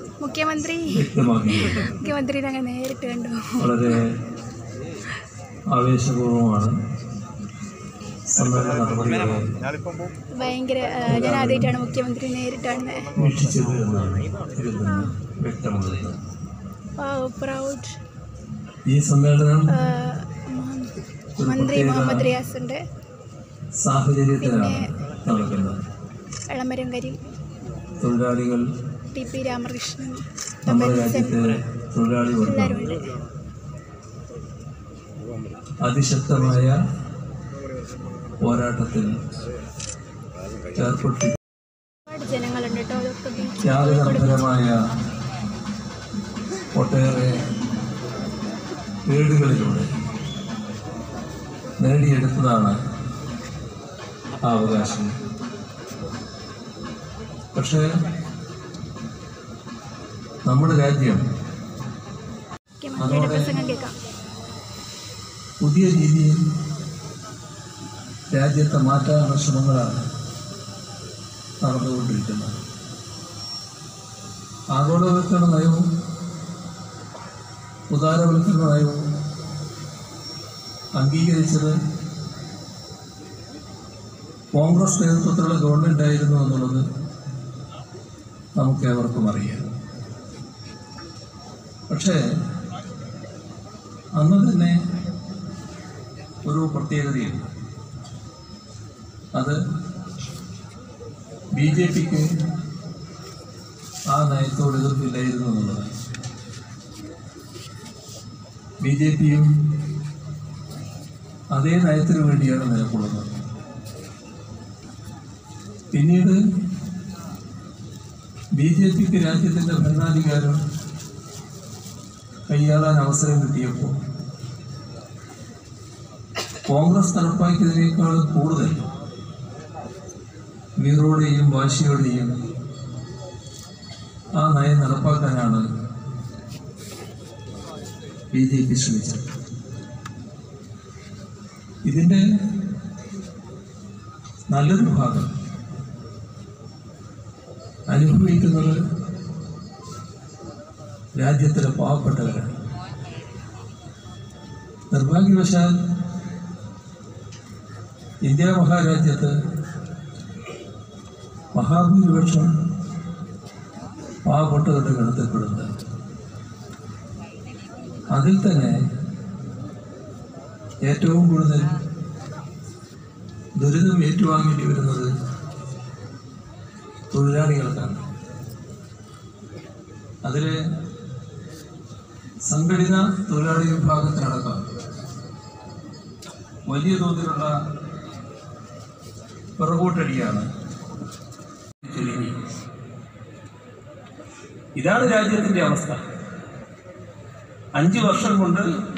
മുഖ്യമന്ത്രി വ്യക്തമാക്കിയത് മുഖ്യമന്ത്രി ഞങ്ങൾ നേരിട്ട് കണ്ടു വളരെ ആവേശപൂർവമാണ് സമ്മേളന നടപടികളെ ഭയങ്കര ആ, ഞാൻ ആദ്യമായിട്ടാണ് മുഖ്യമന്ത്രി നേരിട്ട് കാണുന്നത് വീക്ഷിച്ചത് എന്നാണ് ഇതിൽ നിന്ന് വ്യക്തമാകുന്നത് പ്രൗഡ് ഈ സമ്മേളനം ഒരു മന്ത്രി പ്രത്യേക മുഹമ്മദ് റിയാസ് ഉണ്ട് സാഹചര്യത്തിലാണ് നടക്കുന്നത് എളമരം കരീം തൊഴിലാളികൾ ടി പി രാമകൃഷ്ണൻ നമ്മുടെ തമ്പൻ രാജ്യത്തെ തൊഴിലാളി വർഗം എല്ലാവരും ഉണ്ട് അതിശക്തമായ പോരാട്ടത്തിൽ ഏർപ്പെട്ടി ഒരുപാട് ജനങ്ങളുണ്ട് കേട്ടോ അതൊക്കെ ബീച്ച് ത്യാഗതരപരമായ ഒട്ടേറെ വീടുകളിലൂടെ നേടിയെടുത്തതാണ് ആ അവകാശം പക്ഷേ നമ്മുടെ രാജ്യം മുഖ്യമന്ത്രിയുടെ പ്രസംഗം കേൾക്കാം പുതിയ രീതിയിൽ രാജ്യത്തെ മാറ്റാനുള്ള ശ്രമങ്ങളാണ് നടന്നുകൊണ്ടിരിക്കുന്നത് ആഗോളവൽക്കരണ നയവും ഉദാരവൽക്കരണ നയവും അംഗീകരിച്ചത് കോൺഗ്രസ് നേതൃത്വത്തിലുള്ള ഗവൺമെൻറ് ആയിരുന്നു എന്നുള്ളത് നമുക്കേവർക്കും അറിയാം പക്ഷേ അന്ന് തന്നെ ഒരു പ്രത്യേകതയുണ്ട് അത് ബി ജെ പിക്ക് ആ നയത്തോട് എതിർപ്പില്ലായിരുന്നു എന്നുള്ളതാണ് ബി ജെ പിയും അതേ നയത്തിന് വേണ്ടിയാണ് നിലകൊള്ളുന്നത് പിന്നീട് ബി ജെ പിക്ക് രാജ്യത്തിൻ്റെ ഭരണാധികാരം കൈയാളാൻ അവസരം കിട്ടിയപ്പോൾ കോൺഗ്രസ് നടപ്പാക്കിയതിനേക്കാൾ കൂടുതൽ വീറോടെയും വാശിയോടെയും ആ നയം നടപ്പാക്കാനാണ് ബി ജെ പി ശ്രമിച്ചത് ഇതിൻ്റെ നല്ലൊരു ഭാഗം അനുഭവിക്കുന്നത് രാജ്യത്തിലെ പാവപ്പെട്ടവരാണ് നിർഭാഗ്യവശാൽ ഇന്ത്യ മഹാരാജ്യത്ത് മഹാഭൂരിപക്ഷം പാവപ്പെട്ടവരുടെ ഗണത്തിൽപ്പെടുന്നത് അതിൽ തന്നെ ഏറ്റവും കൂടുതൽ ദുരിതം ഏറ്റുവാങ്ങേണ്ടി വരുന്നത് തൊഴിലാളികൾക്കാണ് അതിൽ സംഘടിത തൊഴിലാളി വിഭാഗത്തിനടക്കം വലിയ തോതിലുള്ള പിറകോട്ടടിയാണ് ചുരുങ്ങി ഇതാണ് രാജ്യത്തിന്റെ അവസ്ഥ അഞ്ച് വർഷം കൊണ്ട്